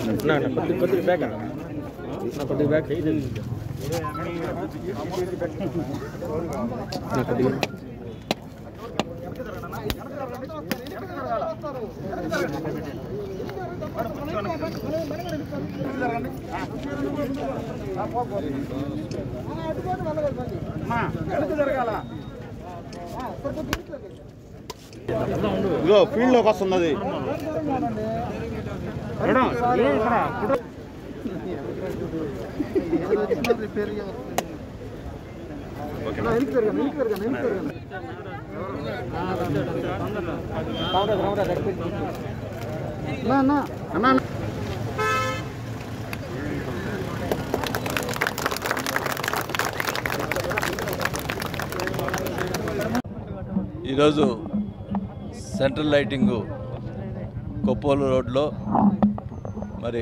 నా నా కొద్ది కొద్దిగా బ్యాక్ అన్న నా కొద్దిగా బ్యాక్ నా కొద్దిగా ఇదిగో ఫీల్డ్లోకి వస్తున్నది ఈరోజు సెంట్రల్ లైటింగ్ కొప్పోలు రోడ్లో మరి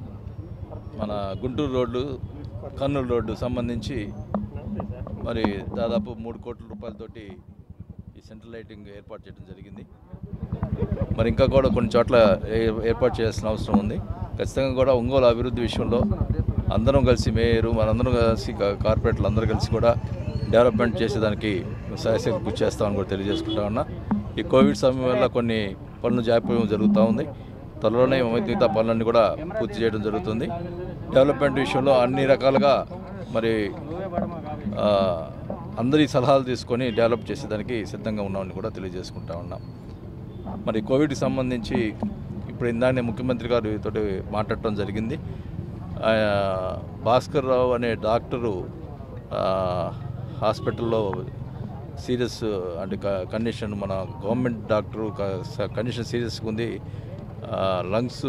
మన గుంటూరు రోడ్డు కర్నూలు రోడ్డు సంబంధించి మరి దాదాపు మూడు కోట్ల రూపాయలతోటి ఈ సెంట్రల్ లైటింగ్ ఏర్పాటు చేయడం జరిగింది మరి ఇంకా కూడా కొన్ని చోట్ల ఏ- ఏర్పాటు చేయాల్సిన అవసరం ఉంది ఖచ్చితంగా కూడా ఒంగోలు అభివృద్ధి విషయంలో అందరం కలిసి మేయరు మనందరం కలిసి కా- కార్పొరేటర్లు అందరూ కలిసి కూడా డెవలప్మెంట్ చేసేదానికి సహాయశక్తి కృషి చేస్తామని కూడా తెలియజేసుకుంటా ఉన్నా ఈ కోవిడ్ సమయం వల్ల కొన్ని పనులు జాప్యం జరుగుతూ ఉంది త్వరలోనే మిగతా పనులన్నీ కూడా పూర్తి చేయడం జరుగుతుంది డెవలప్మెంట్ విషయంలో అన్ని రకాలుగా మరి ఆ, అందరి సలహాలు తీసుకొని డెవలప్ చేసేదానికి సిద్ధంగా ఉన్నామని కూడా తెలియజేసుకుంటా ఉన్నాం మరి కోవిడ్కి సంబంధించి ఇప్పుడు ఇందానే ముఖ్యమంత్రి గారు తోటి మాట్లాడటం జరిగింది ఆయన భాస్కర్ రావు అనే డాక్టరు ఆ, హాస్పిటల్లో సీరియస్ అంటే క- కండిషన్ మన గవర్నమెంట్ డాక్టరు క- స- కండిషన్ సీరియస్గా ఉంది ఆ, లంగ్స్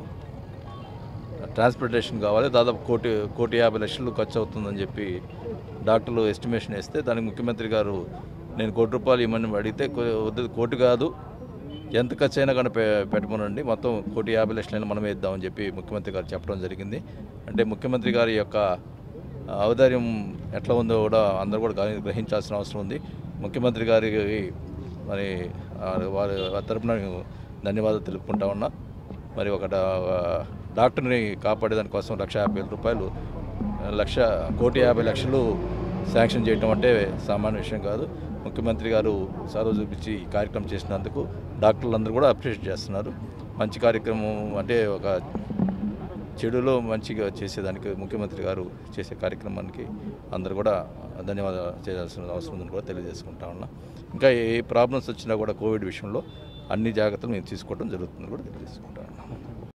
ట్రాన్స్పోర్టేషన్ కావాలి దాదాపు కోటి కోటి యాభై లక్షలు ఖర్చు అవుతుందని చెప్పి డాక్టర్లు ఎస్టిమేషన్ వేస్తే దానికి ముఖ్యమంత్రి గారు నేను కోటి రూపాయలు ఇవ్వమని అడిగితే కో- వద్దు కోటి కాదు ఎంత ఖర్చు అయినా కానీ పె పెట్టమనండి మొత్తం కోటి యాభై లక్షలైనా మనమే ఇద్దామని చెప్పి ముఖ్యమంత్రి గారు చెప్పడం జరిగింది అంటే ముఖ్యమంత్రి గారి యొక్క ఔదార్యం ఎట్లా ఉందో కూడా అందరూ కూడా గ్రహి- గ్రహించాల్సిన అవసరం ఉంది ముఖ్యమంత్రి గారికి మరి ఆ, వారి తరపున ధన్యవాదాలు తెలుపుకుంటా ఉన్నా మరి ఒక డా- డాక్టర్ని కాపాడేదాని కోసం లక్ష యాభై వేల రూపాయలు లక్ష కోటి యాభై లక్షలు శాంక్షన్ చేయటం అంటే సామాన్య విషయం కాదు ముఖ్యమంత్రి గారు సారో చూపించి ఈ కార్యక్రమం చేసినందుకు డాక్టర్లందరూ కూడా అప్రిషియేట్ చేస్తున్నారు మంచి కార్యక్రమం అంటే ఒక చెడులో మంచిగా చేసేదానికి ముఖ్యమంత్రి గారు చేసే కార్యక్రమానికి అందరూ కూడా ధన్యవాదాలు చేయాల్సిన అవసరం ఉందని కూడా తెలియజేసుకుంటా ఉన్నా ఇంకా ఏ ప్రాబ్లమ్స్ వచ్చినా కూడా కోవిడ్ విషయంలో అన్ని జాగ్రత్తలు మేము తీసుకోవడం జరుగుతుందని కూడా తెలియజేసుకుంటా ఉన్నాం